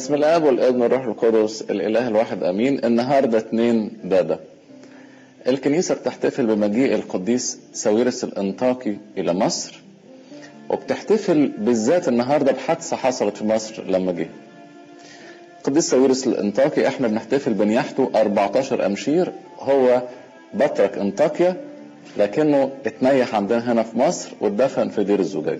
بسم الاب والابن والروح القدس الاله الواحد امين النهارده اتنين دادا الكنيسه بتحتفل بمجيء القديس ساويرس الانطاكي الى مصر وبتحتفل بالذات النهارده بحادثه حصلت في مصر لما جه القديس ساويرس الانطاكي احنا بنحتفل بنياحته 14 امشير هو بطرك انطاكيا لكنه اتنيح عندنا هنا في مصر واتدفن في دير الزجاج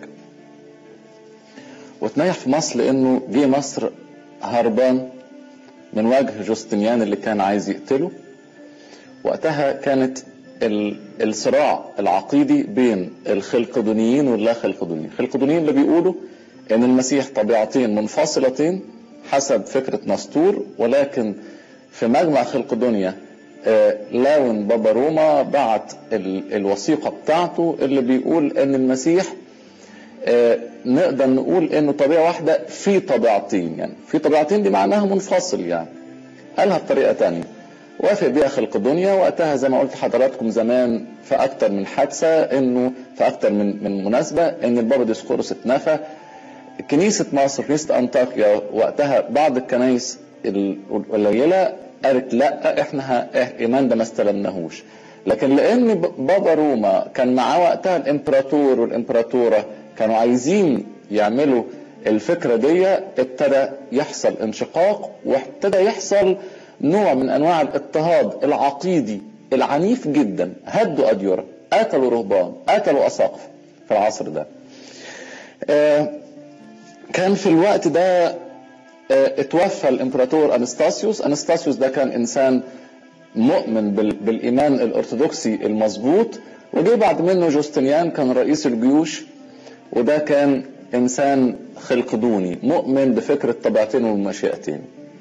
واتنيح في مصر لانه جه مصر هربان من وجه جوستنيان اللي كان عايز يقتله وقتها كانت الصراع العقيدي بين الخلقدونيين واللا خلقدونيين الخلقدونيين اللي بيقولوا ان المسيح طبيعتين منفصلتين حسب فكرة نسطور ولكن في مجمع خلقدونيا لاون بابا روما بعت الوثيقة بتاعته اللي بيقول ان المسيح نقدر نقول انه طبيعه واحده في طبيعتين يعني في طبيعتين دي معناها منفصل يعني قالها بطريقه تانية وافق بيها خلق دنيا وقتها زي ما قلت لحضراتكم زمان في اكتر من حادثه انه في اكتر من من مناسبه ان البابا ديسكورس اتنفى كنيسه مصر كنيسه انطاكيا وقتها بعض الكنايس القليله قالت لا احنا ايمان ده ما استلمناهوش لكن لان بابا روما كان معاه وقتها الامبراطور والامبراطوره كانوا عايزين يعملوا الفكرة دي ابتدى يحصل انشقاق وابتدى يحصل نوع من انواع الاضطهاد العقيدي العنيف جدا هدوا اديرة قتلوا رهبان قتلوا اساقف في العصر ده آه كان في الوقت ده آه اتوفى الامبراطور انستاسيوس انستاسيوس ده كان انسان مؤمن بالايمان الارثوذكسي المظبوط وجه بعد منه جوستنيان كان رئيس الجيوش وده كان انسان خلقدوني مؤمن بفكر الطبيعتين والمشيئتين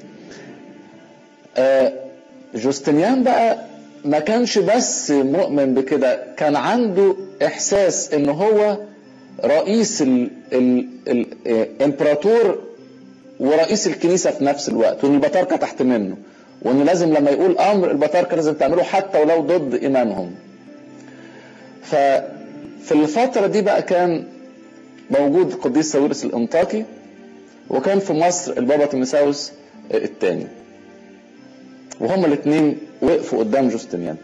آه جوستنيان بقى ما كانش بس مؤمن بكده كان عنده احساس ان هو رئيس الامبراطور ورئيس الكنيسه في نفس الوقت وان البطاركه تحت منه وان لازم لما يقول امر البطاركه لازم تعمله حتى ولو ضد ايمانهم ففي الفتره دي بقى كان موجود القديس ساويرس الانطاكي وكان في مصر البابا تيمساوس الثاني وهما الاثنين وقفوا قدام جوستنيان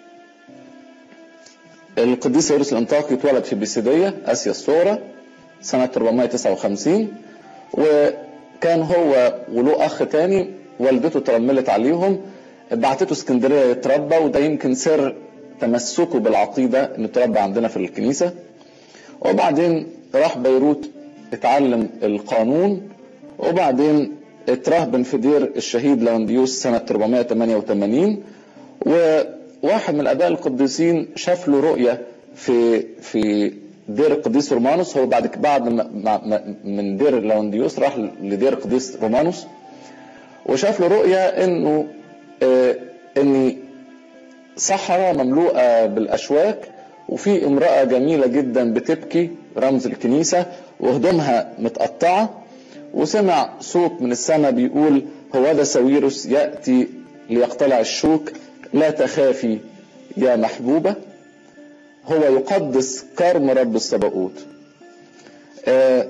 القديس ساويرس الانطاكي اتولد في بيسيدية اسيا الصغرى سنة 459 وكان هو وله اخ تاني والدته ترملت عليهم بعتته اسكندرية يتربى وده يمكن سر تمسكه بالعقيدة انه اتربى عندنا في الكنيسة وبعدين راح بيروت اتعلم القانون وبعدين اترهبن في دير الشهيد لاونديوس سنة 488 وواحد من الآباء القديسين شاف له رؤية في في دير القديس رومانوس هو بعد بعد ما من دير لاونديوس راح لدير القديس رومانوس وشاف له رؤية انه اه ان صحراء مملوءة بالاشواك وفي امرأة جميلة جدا بتبكي رمز الكنيسة وهدومها متقطعة وسمع صوت من السماء بيقول هو ده ساويروس يأتي ليقتلع الشوك لا تخافي يا محبوبة هو يقدس كرم رب السبقوت آه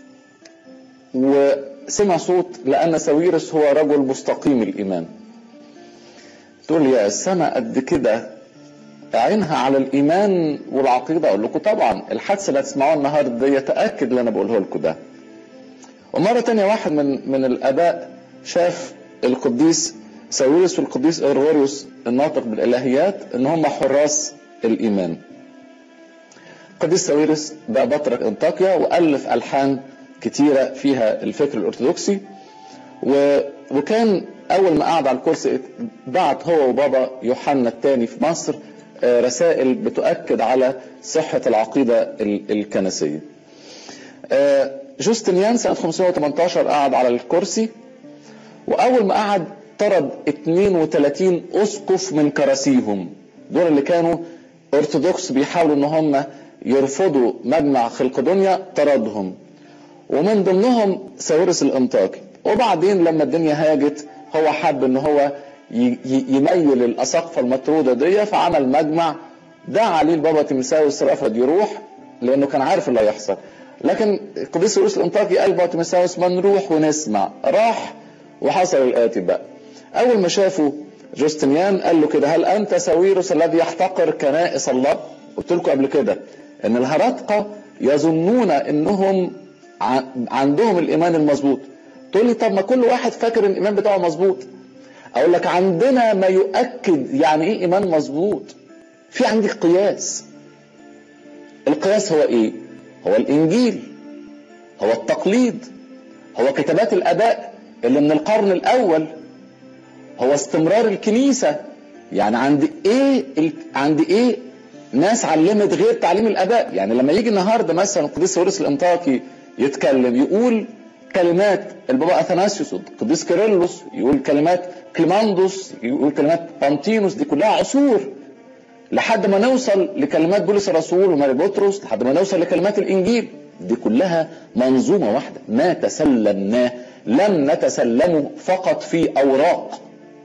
وسمع صوت لأن ساويرس هو رجل مستقيم الإيمان تقول يا السماء قد كده عينها على الايمان والعقيده اقول لكم طبعا الحادثه اللي هتسمعوها النهارده دي يتاكد اللي انا بقوله لكم ده ومره تانية واحد من من الاباء شاف القديس ساويرس والقديس اغريغوريوس الناطق بالالهيات ان هم حراس الايمان القديس ساويرس بقى بطرك انطاكيا والف الحان كتيره فيها الفكر الارثوذكسي و... وكان اول ما قعد على الكرسي بعت هو وبابا يوحنا الثاني في مصر رسائل بتؤكد على صحة العقيدة الكنسية جوستنيان سنة 518 قعد على الكرسي وأول ما قعد طرد 32 أسقف من كراسيهم دول اللي كانوا أرثوذكس بيحاولوا إن هم يرفضوا مجمع خلقدونيا طردهم ومن ضمنهم ساويرس الانطاكي وبعدين لما الدنيا هاجت هو حب ان هو يميل الاساقفه المطروده دي فعمل مجمع دعا عليه البابا تيمساوس رفض يروح لانه كان عارف اللي هيحصل لكن القديس ساويرس الانطاكي قال بابا تيمساوس ما نروح ونسمع راح وحصل الآتي بقى أول ما شافوا جوستنيان قال له كده هل أنت ساويرس الذي يحتقر كنائس الله قلت لكم قبل كده إن الهرطقة يظنون إنهم عندهم الإيمان المظبوط تقول لي طب ما كل واحد فاكر الإيمان بتاعه مظبوط أقول لك عندنا ما يؤكد يعني إيه إيمان مظبوط في عندك قياس القياس هو إيه هو الإنجيل هو التقليد هو كتابات الآباء اللي من القرن الأول هو استمرار الكنيسة يعني عند إيه عند إيه ناس علمت غير تعليم الآباء يعني لما يجي النهاردة مثلا القديس ورس الإنطاكي يتكلم يقول كلمات البابا اثناسيوس القديس كيرلس يقول كلمات كليماندوس يقول كلمات بانتينوس دي كلها عصور لحد ما نوصل لكلمات بولس الرسول وماري بطرس لحد ما نوصل لكلمات الانجيل دي كلها منظومه واحده ما تسلمناه لم نتسلمه فقط في اوراق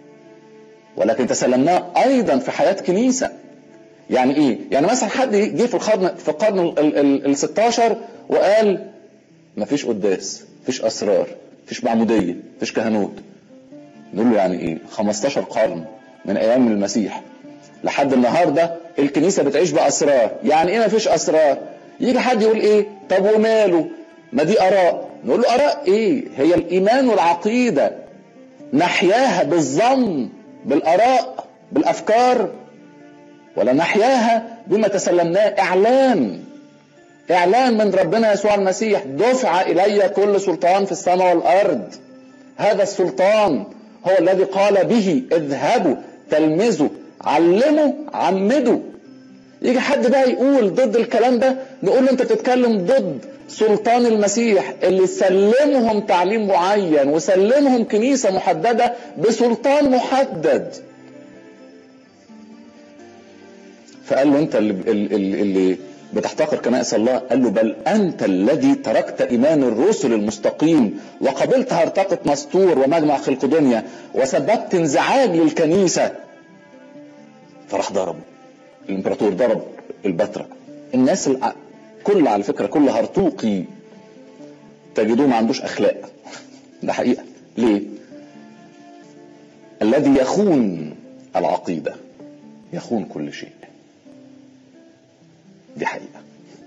ولكن تسلمناه ايضا في حياه كنيسه يعني ايه يعني مثلا حد جه في القرن في القرن ال 16 وقال مفيش قداس مفيش اسرار مفيش معموديه مفيش كهنوت نقول له يعني ايه 15 قرن من ايام المسيح لحد النهارده الكنيسه بتعيش باسرار يعني ايه مفيش اسرار يجي حد يقول ايه طب وماله ما دي اراء نقول له اراء ايه هي الايمان والعقيده نحياها بالظن بالاراء بالافكار ولا نحياها بما تسلمناه اعلان اعلان من ربنا يسوع المسيح دفع الي كل سلطان في السماء والارض هذا السلطان هو الذي قال به اذهبوا تلمذوا علموا عمدوا يجي حد بقى يقول ضد الكلام ده نقول له انت بتتكلم ضد سلطان المسيح اللي سلمهم تعليم معين وسلمهم كنيسة محددة بسلطان محدد فقال له انت اللي, اللي, اللي بتحتقر كنائس الله قال له بل أنت الذي تركت إيمان الرسل المستقيم وقبلت هرطقة مسطور ومجمع خلقدونيا وسببت انزعاج للكنيسة فراح ضربه الامبراطور ضرب البتراء الناس الع... كل على فكرة كل هرطوقي تجدوه ما عندوش أخلاق ده حقيقة ليه الذي يخون العقيدة يخون كل شيء دي حقيقة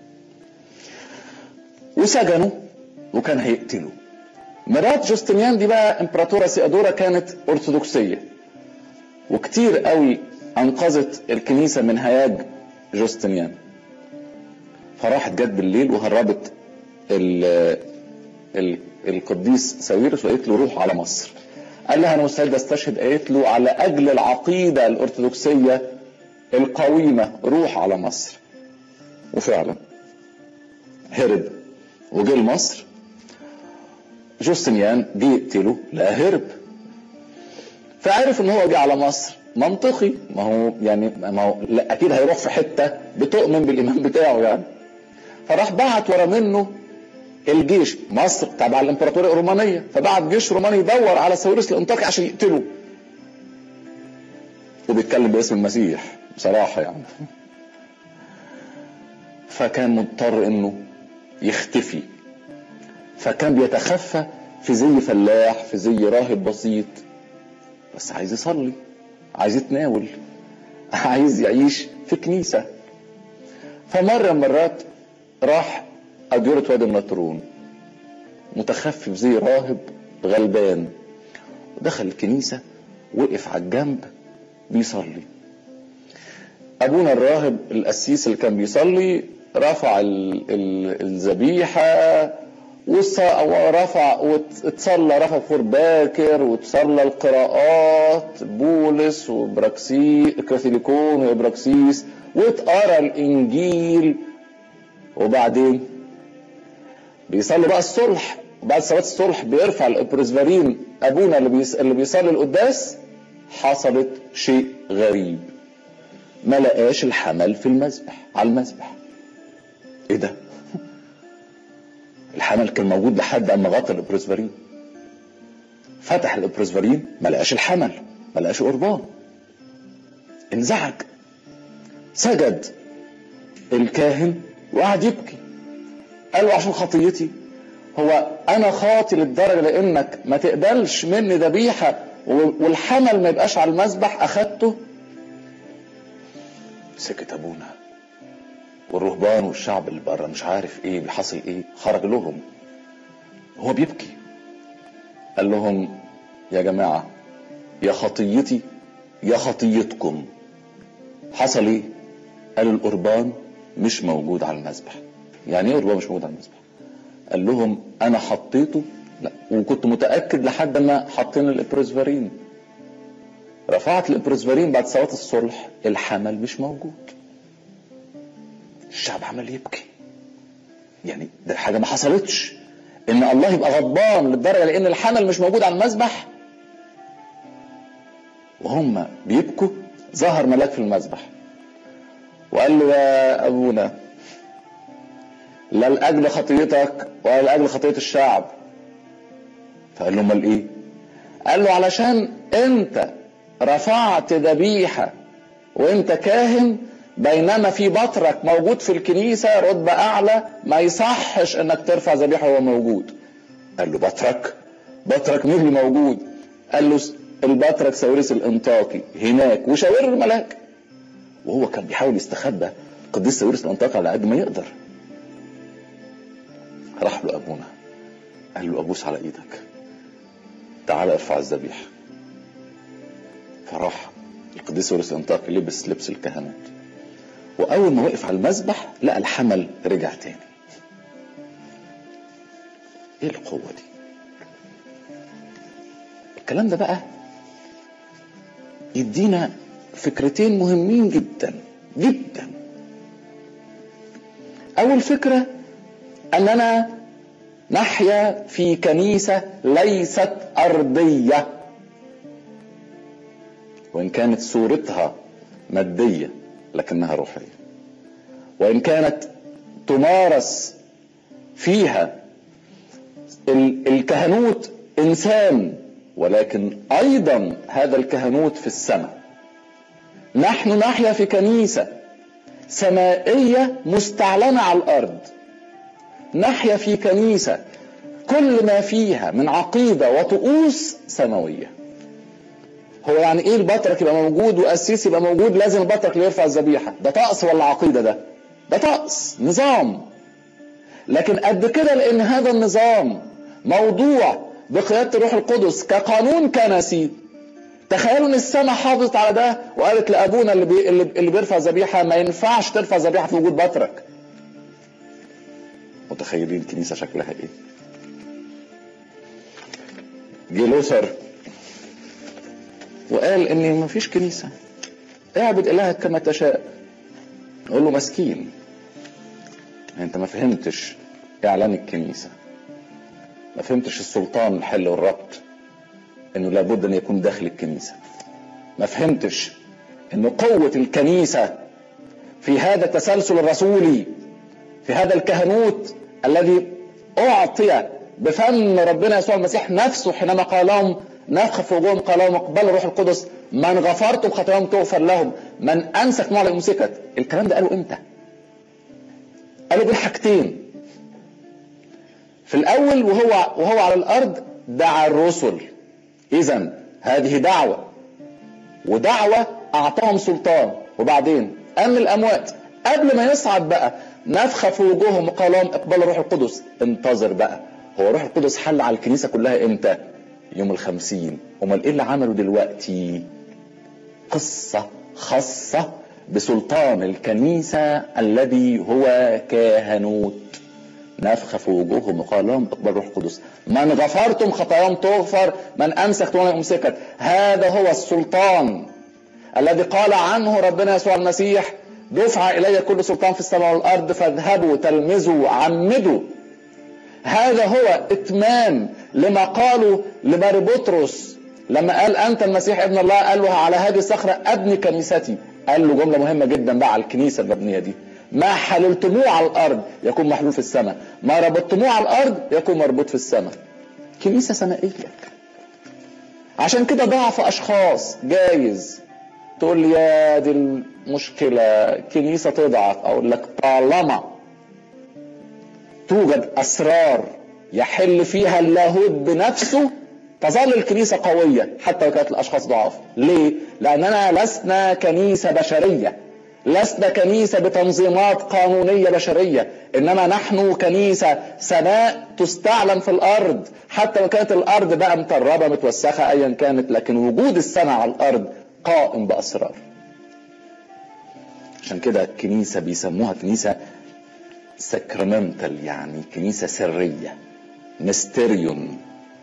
وسجنوا وكان هيقتلوا مرات جوستنيان دي بقى امبراطورة سيادورا كانت ارثوذكسية وكتير قوي انقذت الكنيسة من هياج جوستنيان فراحت جت بالليل وهربت ال ال القديس ساويرس وقالت له روح على مصر قال لها انا مستعد استشهد قالت له على اجل العقيده الارثوذكسيه القويمه روح على مصر وفعلا هرب وجه لمصر جوستنيان جه يقتله لا هرب فعرف ان هو جه على مصر منطقي ما هو يعني ما هو لا اكيد هيروح في حته بتؤمن بالايمان بتاعه يعني فراح بعت ورا منه الجيش مصر تبع الامبراطوريه الرومانيه فبعت جيش روماني يدور على ساويرس الانطاكي عشان يقتله وبيتكلم باسم المسيح بصراحه يعني فكان مضطر انه يختفي فكان بيتخفى في زي فلاح في زي راهب بسيط بس عايز يصلي عايز يتناول عايز يعيش في كنيسة فمرة مرات راح أديرة وادي النطرون متخفي في زي راهب غلبان ودخل الكنيسة وقف على الجنب بيصلي أبونا الراهب القسيس اللي كان بيصلي رفع الذبيحة ورفع واتصلى رفع فور باكر وتصلى القراءات بولس وبراكسي كاثوليكون وابراكسيس واتقرا الانجيل وبعدين بيصلي بقى الصلح وبعد صلاه الصلح بيرفع الابرزفارين ابونا اللي, بيص... اللي بيصلي القداس حصلت شيء غريب ما لقاش الحمل في المذبح على المذبح ايه ده الحمل كان موجود لحد اما غطى الابرزفارين فتح الابرزفارين ما لقاش الحمل ما لقاش قربان انزعج سجد الكاهن وقعد يبكي قال له عشان خطيتي هو انا خاطي للدرجه لانك ما تقبلش مني ذبيحه والحمل ما يبقاش على المذبح اخدته سكت ابونا والرهبان والشعب اللي بره مش عارف ايه بيحصل ايه خرج لهم هو بيبكي قال لهم يا جماعه يا خطيتي يا خطيتكم حصل ايه قالوا القربان مش موجود على المذبح يعني ايه قربان مش موجود على المذبح قال لهم انا حطيته لا وكنت متاكد لحد ما حطينا الابروزفارين رفعت الابروزفارين بعد صلاه الصلح الحمل مش موجود الشعب عمال يبكي يعني ده حاجه ما حصلتش ان الله يبقى غضبان للدرجه لان الحمل مش موجود على المذبح وهم بيبكوا ظهر ملاك في المذبح وقال له يا ابونا لا لاجل خطيتك ولا لاجل خطيه الشعب فقال له امال ايه قال له علشان انت رفعت ذبيحه وانت كاهن بينما في بطرك موجود في الكنيسه رتبه اعلى ما يصحش انك ترفع ذبيحه وهو موجود قال له بطرك بطرك مين اللي موجود قال له البطرك ساويرس الانطاكي هناك وشاور الملاك وهو كان بيحاول يستخبى قديس ساويرس الانطاكي على قد ما يقدر راح له ابونا قال له ابوس على ايدك تعال ارفع الذبيحه فراح القديس ساويرس الانطاكي لبس لبس الكهنوت واول ما وقف على المذبح لقى الحمل رجع تاني ايه القوه دي الكلام ده بقى يدينا فكرتين مهمين جدا جدا اول فكره اننا نحيا في كنيسه ليست ارضيه وان كانت صورتها ماديه لكنها روحيه وان كانت تمارس فيها الكهنوت انسان ولكن ايضا هذا الكهنوت في السماء نحن نحيا في كنيسه سمائيه مستعلنه على الارض نحيا في كنيسه كل ما فيها من عقيده وطقوس سماويه هو يعني ايه البطرك يبقى موجود وقسيس يبقى موجود لازم البطرك اللي يرفع الذبيحه ده طقس ولا عقيده ده ده طقس نظام لكن قد كده لان هذا النظام موضوع بقياده الروح القدس كقانون كنسي تخيلوا ان السماء حافظت على ده وقالت لابونا اللي بي اللي بيرفع ذبيحه ما ينفعش ترفع ذبيحه في وجود بطرك متخيلين الكنيسه شكلها ايه جه لوثر وقال ان ما فيش كنيسه اعبد الهك كما تشاء نقول له مسكين انت ما فهمتش اعلان الكنيسه ما فهمتش السلطان الحل والربط انه لابد ان يكون داخل الكنيسه ما فهمتش ان قوه الكنيسه في هذا التسلسل الرسولي في هذا الكهنوت الذي اعطي بفم ربنا يسوع المسيح نفسه حينما قال لهم نفخ في وجوههم قال لهم اقبلوا الروح القدس من غفرتم خطاياهم تغفر لهم من امسك معه امسكت الكلام ده قالوا امتى قالوا بين حاجتين في الاول وهو وهو على الارض دعا الرسل اذا هذه دعوه ودعوه اعطاهم سلطان وبعدين قام الاموات قبل ما يصعد بقى نفخ في وجوههم وقال لهم اقبلوا الروح القدس انتظر بقى هو روح القدس حل على الكنيسه كلها امتى يوم الخمسين امال ايه اللي عمله دلوقتي قصه خاصه بسلطان الكنيسه الذي هو كاهنوت نفخ في وجوههم وقال لهم اقبلوا الروح القدس من غفرتم خطاياهم تغفر من امسكتم امسكت هذا هو السلطان الذي قال عنه ربنا يسوع المسيح دفع الي كل سلطان في السماء والارض فاذهبوا تلمذوا عمدوا هذا هو اتمام لما قالوا لماري بطرس لما قال انت المسيح ابن الله قال له على هذه الصخره ابني كنيستي قال له جمله مهمه جدا بقى على الكنيسه المبنيه دي ما حللتموه على الارض يكون محلول في السماء ما ربطتموه على الارض يكون مربوط في السماء كنيسه سمائيه عشان كده ضعف اشخاص جايز تقول لي يا دي المشكله كنيسه تضعف اقول لك طالما توجد اسرار يحل فيها اللاهوت بنفسه تظل الكنيسة قوية حتى لو كانت الأشخاص ضعاف ليه؟ لأننا لسنا كنيسة بشرية لسنا كنيسة بتنظيمات قانونية بشرية إنما نحن كنيسة سماء تستعلن في الأرض حتى لو كانت الأرض بقى متربة متوسخة أيا كانت لكن وجود السماء على الأرض قائم بأسرار عشان كده الكنيسة بيسموها كنيسة سكرمنتال يعني كنيسة سرية ميستيريوم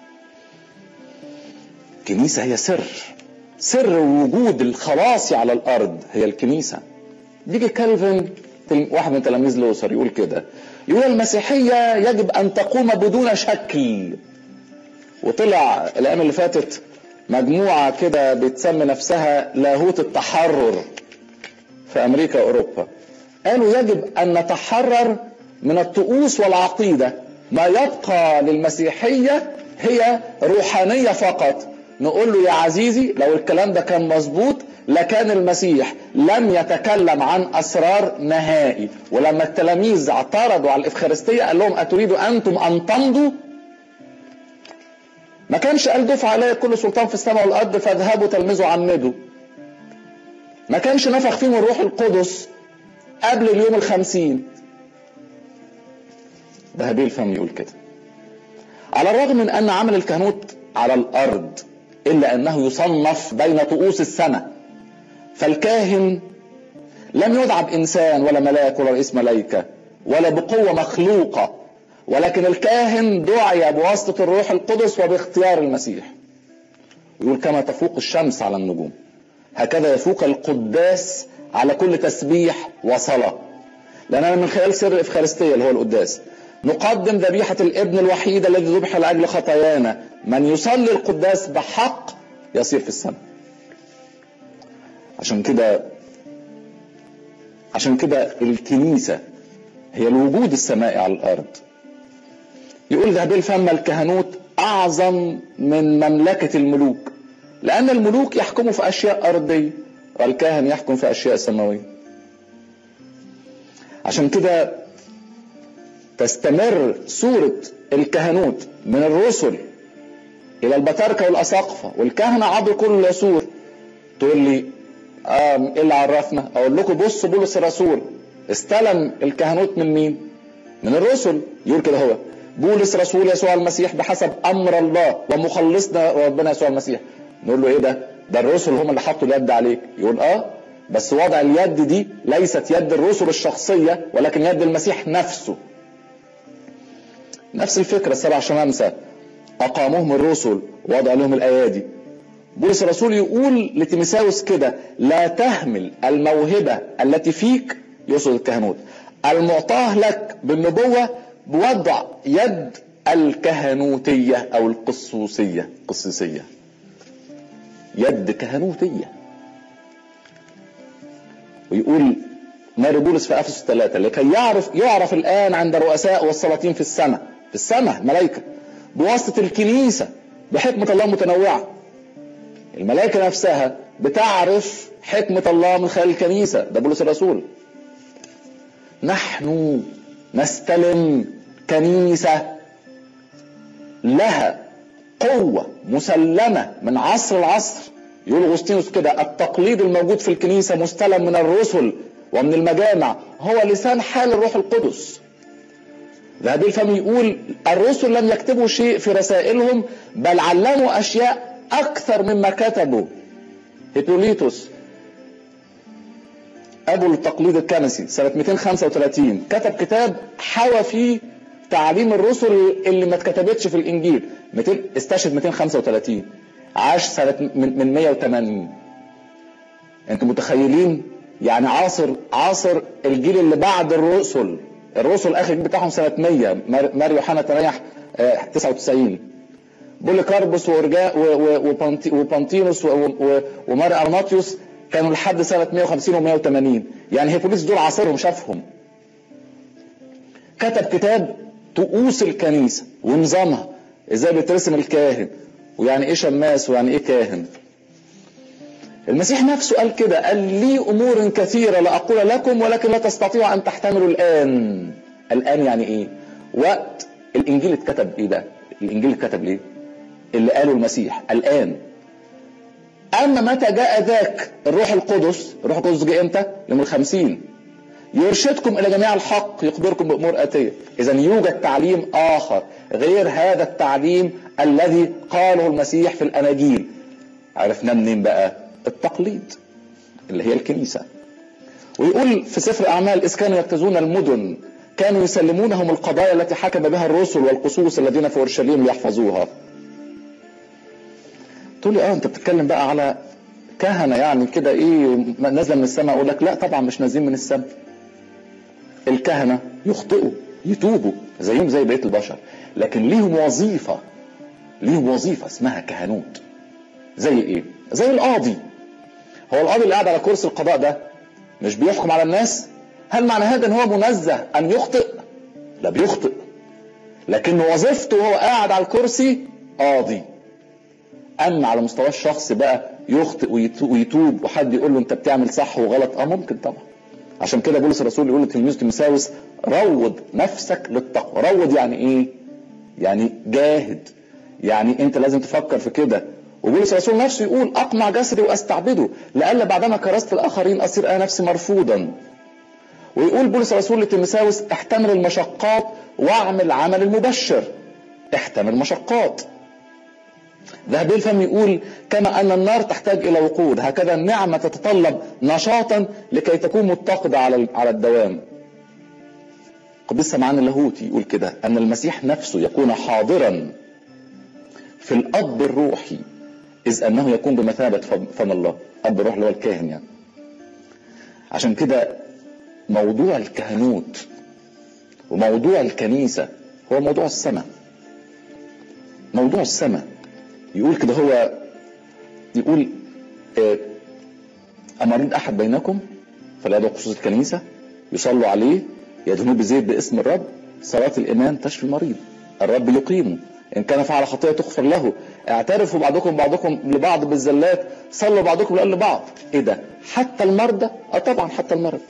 كنيسة هي سر سر وجود الخلاص على الأرض هي الكنيسة يجي كالفن واحد من تلاميذ لوثر يقول كده يقول المسيحية يجب أن تقوم بدون شكل وطلع الأيام اللي فاتت مجموعة كده بتسمي نفسها لاهوت التحرر في أمريكا وأوروبا قالوا يجب أن نتحرر من الطقوس والعقيدة ما يبقى للمسيحية هي روحانية فقط نقول له يا عزيزي لو الكلام ده كان مظبوط لكان المسيح لم يتكلم عن اسرار نهائي ولما التلاميذ اعترضوا على الافخارستيه قال لهم اتريدوا انتم ان تمضوا ما كانش قال دفع علي كل سلطان في السماء والارض فاذهبوا تلمذوا عمدوا ما كانش نفخ فيهم الروح القدس قبل اليوم الخمسين ده هابيل الفم يقول كده على الرغم من ان عمل الكهنوت على الارض الا انه يصنف بين طقوس السماء فالكاهن لم يدعى بانسان ولا ملاك ولا رئيس ملائكه ولا بقوه مخلوقه ولكن الكاهن دعي بواسطه الروح القدس وباختيار المسيح يقول كما تفوق الشمس على النجوم هكذا يفوق القداس على كل تسبيح وصلاه لاننا من خلال سر الافخارستيه اللي هو القداس نقدم ذبيحة الابن الوحيد الذي ذبح لأجل خطايانا من يصلي القداس بحق يصير في السماء عشان كده عشان كده الكنيسة هي الوجود السمائي على الأرض يقول ذهبيل فم الكهنوت أعظم من مملكة الملوك لأن الملوك يحكموا في أشياء أرضية والكاهن يحكم في أشياء سماوية عشان كده تستمر صورة الكهنوت من الرسل إلى البطاركة والأساقفة والكهنة عبر كل العصور تقول لي آه إيه اللي عرفنا؟ أقول لكم بصوا بولس الرسول استلم الكهنوت من مين؟ من الرسل يقول كده هو بولس رسول يسوع المسيح بحسب أمر الله ومخلصنا ربنا يسوع المسيح نقول له إيه ده؟ ده الرسل هم اللي حطوا اليد عليك يقول آه بس وضع اليد دي ليست يد الرسل الشخصية ولكن يد المسيح نفسه نفس الفكرة السبع شمامسة أقاموهم الرسل وضع لهم الأيادي بولس الرسول يقول لتيمساوس كده لا تهمل الموهبة التي فيك يقصد الكهنوت المعطاه لك بالنبوة بوضع يد الكهنوتية أو القصوصية قصيصية يد كهنوتية ويقول ماري بولس في افسس ثلاثة لكي يعرف يعرف الان عند الرؤساء والسلاطين في السماء في السماء ملائكة بواسطة الكنيسة بحكمة الله متنوعة الملائكة نفسها بتعرف حكمة الله من خلال الكنيسة ده بولس الرسول نحن نستلم كنيسة لها قوة مسلمة من عصر العصر يقول اغسطينوس كده التقليد الموجود في الكنيسة مستلم من الرسل ومن المجامع هو لسان حال الروح القدس ذهبي الفم يقول الرسل لم يكتبوا شيء في رسائلهم بل علموا اشياء اكثر مما كتبوا هيبوليتوس ابو التقليد الكنسي سنه 235 كتب كتاب حوى فيه تعاليم الرسل اللي ما اتكتبتش في الانجيل 200 استشهد 235 عاش سنه من 180 انتوا متخيلين يعني عاصر عاصر الجيل اللي بعد الرسل الرسل اخر الجيل بتاعهم سنه 100 ماري يوحنا تريح 99 بوليكاربوس وارجاء وبانتينوس وماري ارماتيوس كانوا لحد سنه 150 و180 يعني هيبوليس دول عاصرهم شافهم كتب كتاب طقوس الكنيسه ونظامها ازاي بيترسم الكاهن ويعني ايه شماس ويعني ايه كاهن المسيح نفسه قال كده قال لي امور كثيره لا اقول لكم ولكن لا تستطيعوا ان تحتملوا الان الان يعني ايه وقت الانجيل اتكتب ايه بقى الانجيل اتكتب ليه اللي قاله المسيح الان اما متى جاء ذاك الروح القدس الروح القدس جه امتى يوم الخمسين يرشدكم الى جميع الحق يخبركم بامور اتيه اذا يوجد تعليم اخر غير هذا التعليم الذي قاله المسيح في الاناجيل عرفناه منين بقى التقليد اللي هي الكنيسه ويقول في سفر اعمال اذ كانوا يجتازون المدن كانوا يسلمونهم القضايا التي حكم بها الرسل والقصوص الذين في اورشليم ليحفظوها تقول لي اه انت بتتكلم بقى على كهنه يعني كده ايه نازله من السماء اقول لك لا طبعا مش نازلين من السماء الكهنه يخطئوا يتوبوا زيهم زي بقيه البشر لكن ليهم وظيفه ليهم وظيفه اسمها كهنوت زي ايه زي القاضي هو القاضي اللي قاعد على كرسي القضاء ده مش بيحكم على الناس هل معنى هذا ان هو منزه ان يخطئ لا بيخطئ لكن وظيفته وهو قاعد على الكرسي قاضي اما على مستوى الشخص بقى يخطئ ويتوب وحد يقول له انت بتعمل صح وغلط اه ممكن طبعا عشان كده بولس الرسول يقول لتلميذه تيموثاوس روض نفسك للتقوى روض يعني ايه يعني جاهد يعني انت لازم تفكر في كده وبولس الرسول نفسه يقول اقمع جسدي واستعبده لئلا بعدما كرست الاخرين اصير انا نفسي مرفوضا ويقول بولس الرسول لتيموثاوس احتمل المشقات واعمل عمل المبشر احتمل مشقات ذهبي الفم يقول كما أن النار تحتاج إلى وقود هكذا النعمة تتطلب نشاطا لكي تكون متقدة على على الدوام قديس سمعان اللاهوتي يقول كده أن المسيح نفسه يكون حاضرا في الأب الروحي إذ أنه يكون بمثابة فم الله أب الروح اللي هو الكاهن يعني عشان كده موضوع الكهنوت وموضوع الكنيسة هو موضوع السماء موضوع السماء يقول كده هو يقول أمريض أحد بينكم فلا يدعو خصوص الكنيسة يصلوا عليه يدهنوه بزيت باسم الرب صلاة الإيمان تشفي المريض الرب يقيمه إن كان فعل خطيئة تغفر له اعترفوا بعضكم بعضكم لبعض بالزلات صلوا بعضكم لأجل بعض إيه ده حتى المرضى أه طبعا حتى المرض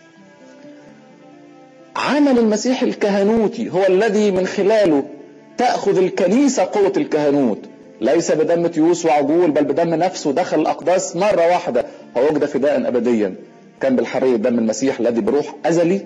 عمل المسيح الكهنوتي هو الذي من خلاله تأخذ الكنيسة قوة الكهنوت ليس بدم تيوس وعجول بل بدم نفسه دخل الأقداس مرة واحدة فوجد فداء أبديا كان بالحرية دم المسيح الذي بروح أزلي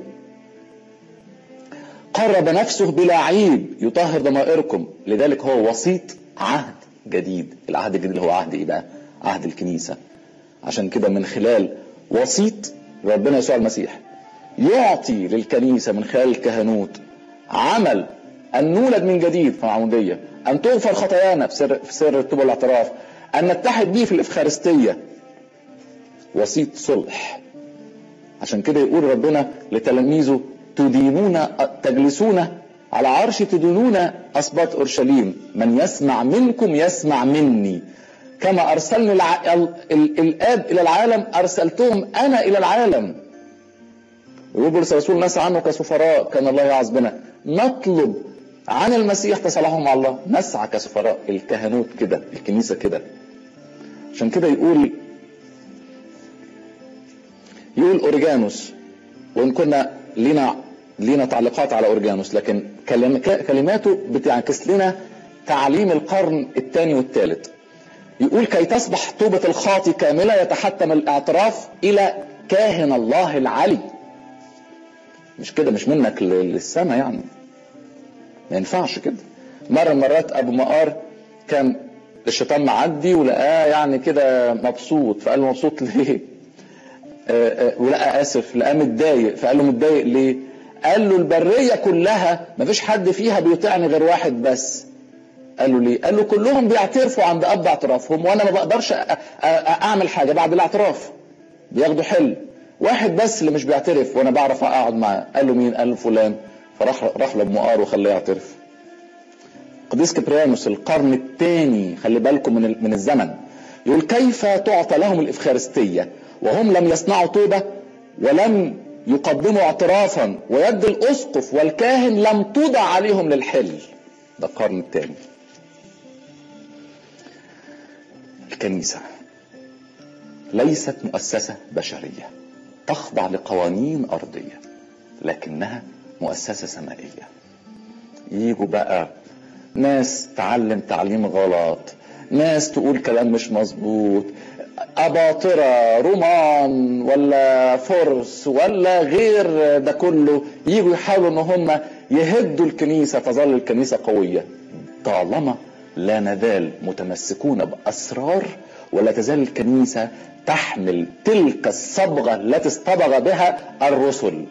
قرب نفسه بلا عيب يطهر ضمائركم لذلك هو وسيط عهد جديد العهد الجديد اللي هو عهد ايه بقى عهد الكنيسة عشان كده من خلال وسيط ربنا يسوع المسيح يعطي للكنيسة من خلال الكهنوت عمل أن نولد من جديد في العمودية أن تغفر خطايانا في سر في سر التوبة والاعتراف أن نتحد به في الإفخارستية وسيط صلح عشان كده يقول ربنا لتلاميذه تدينون تجلسون على عرش تدينون أسباط أورشليم من يسمع منكم يسمع مني كما أرسلني الع... ال... ال... الآب إلى العالم أرسلتهم أنا إلى العالم يقول بولس الرسول نسعى عنه كسفراء كان الله يعظ بنا نطلب عن المسيح تصالحه مع الله نسعى كسفراء الكهنوت كده الكنيسة كده عشان كده يقول يقول أوريجانوس وإن كنا لنا لنا تعليقات على أوريجانوس لكن كلم كلماته بتعكس لنا تعليم القرن الثاني والثالث يقول كي تصبح توبة الخاطي كاملة يتحتم الاعتراف إلى كاهن الله العلي مش كده مش منك للسماء يعني ما ينفعش كده مرة مرات أبو مقار كان الشيطان معدي ولقاه يعني كده مبسوط فقال له مبسوط ليه؟ آآ آآ ولقى اسف لقاه متضايق فقال له متضايق ليه؟ قال له البريه كلها مفيش حد فيها بيطيعني غير واحد بس. قال له ليه؟ قال له كلهم بيعترفوا عند اب اعترافهم وانا ما بقدرش اعمل حاجه بعد الاعتراف. بياخدوا حل. واحد بس اللي مش بيعترف وانا بعرف اقعد معاه، قال له مين؟ قال له فلان. فراح راح لابو مقار وخلاه يعترف. قديس كبريانوس القرن الثاني خلي بالكم من من الزمن يقول كيف تعطى لهم الافخارستيه وهم لم يصنعوا توبه ولم يقدموا اعترافا ويد الاسقف والكاهن لم توضع عليهم للحل ده القرن الثاني الكنيسه ليست مؤسسه بشريه تخضع لقوانين ارضيه لكنها مؤسسه سمائيه يجوا بقى ناس تعلم تعليم غلط ناس تقول كلام مش مظبوط أباطرة رومان ولا فرس ولا غير ده كله يجوا يحاولوا ان هم يهدوا الكنيسة تظل الكنيسة قوية طالما لا نزال متمسكون بأسرار ولا تزال الكنيسة تحمل تلك الصبغة التي اصطبغ بها الرسل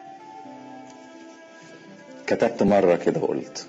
كتبت مرة كده وقلت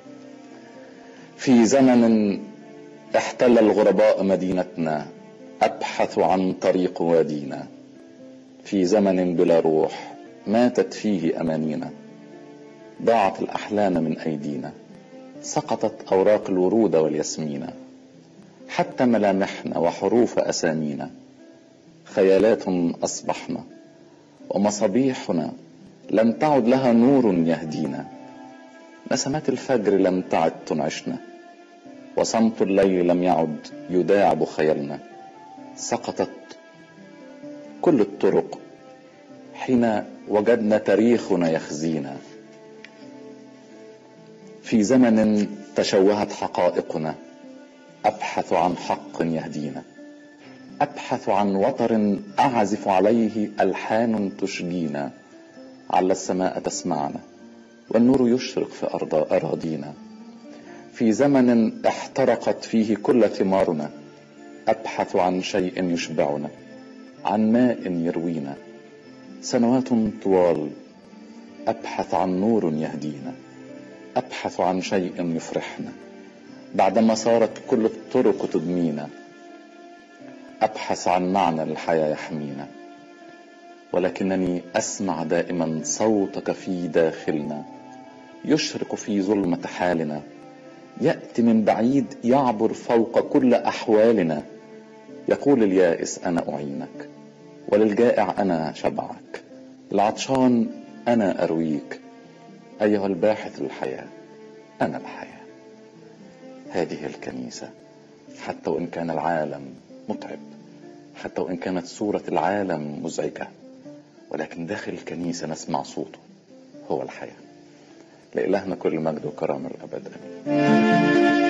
في زمن احتل الغرباء مدينتنا ابحث عن طريق وادينا في زمن بلا روح ماتت فيه امانينا ضاعت الاحلام من ايدينا سقطت اوراق الورود والياسمين حتى ملامحنا وحروف اسامينا خيالات اصبحنا ومصابيحنا لم تعد لها نور يهدينا نسمات الفجر لم تعد تنعشنا وصمت الليل لم يعد يداعب خيالنا سقطت كل الطرق حين وجدنا تاريخنا يخزينا في زمن تشوهت حقائقنا ابحث عن حق يهدينا ابحث عن وتر اعزف عليه الحان تشجينا على السماء تسمعنا والنور يشرق في أرض أراضينا في زمن احترقت فيه كل ثمارنا أبحث عن شيء يشبعنا عن ماء يروينا سنوات طوال أبحث عن نور يهدينا أبحث عن شيء يفرحنا بعدما صارت كل الطرق تدمينا أبحث عن معنى للحياة يحمينا ولكنني اسمع دائما صوتك في داخلنا يشرق في ظلمه حالنا ياتي من بعيد يعبر فوق كل احوالنا يقول اليائس انا اعينك وللجائع انا شبعك العطشان انا ارويك ايها الباحث الحياه انا الحياه هذه الكنيسه حتى وان كان العالم متعب حتى وان كانت صوره العالم مزعجه ولكن داخل الكنيسة نسمع صوته هو الحياة لإلهنا كل مجد وكرامة الأبد آمين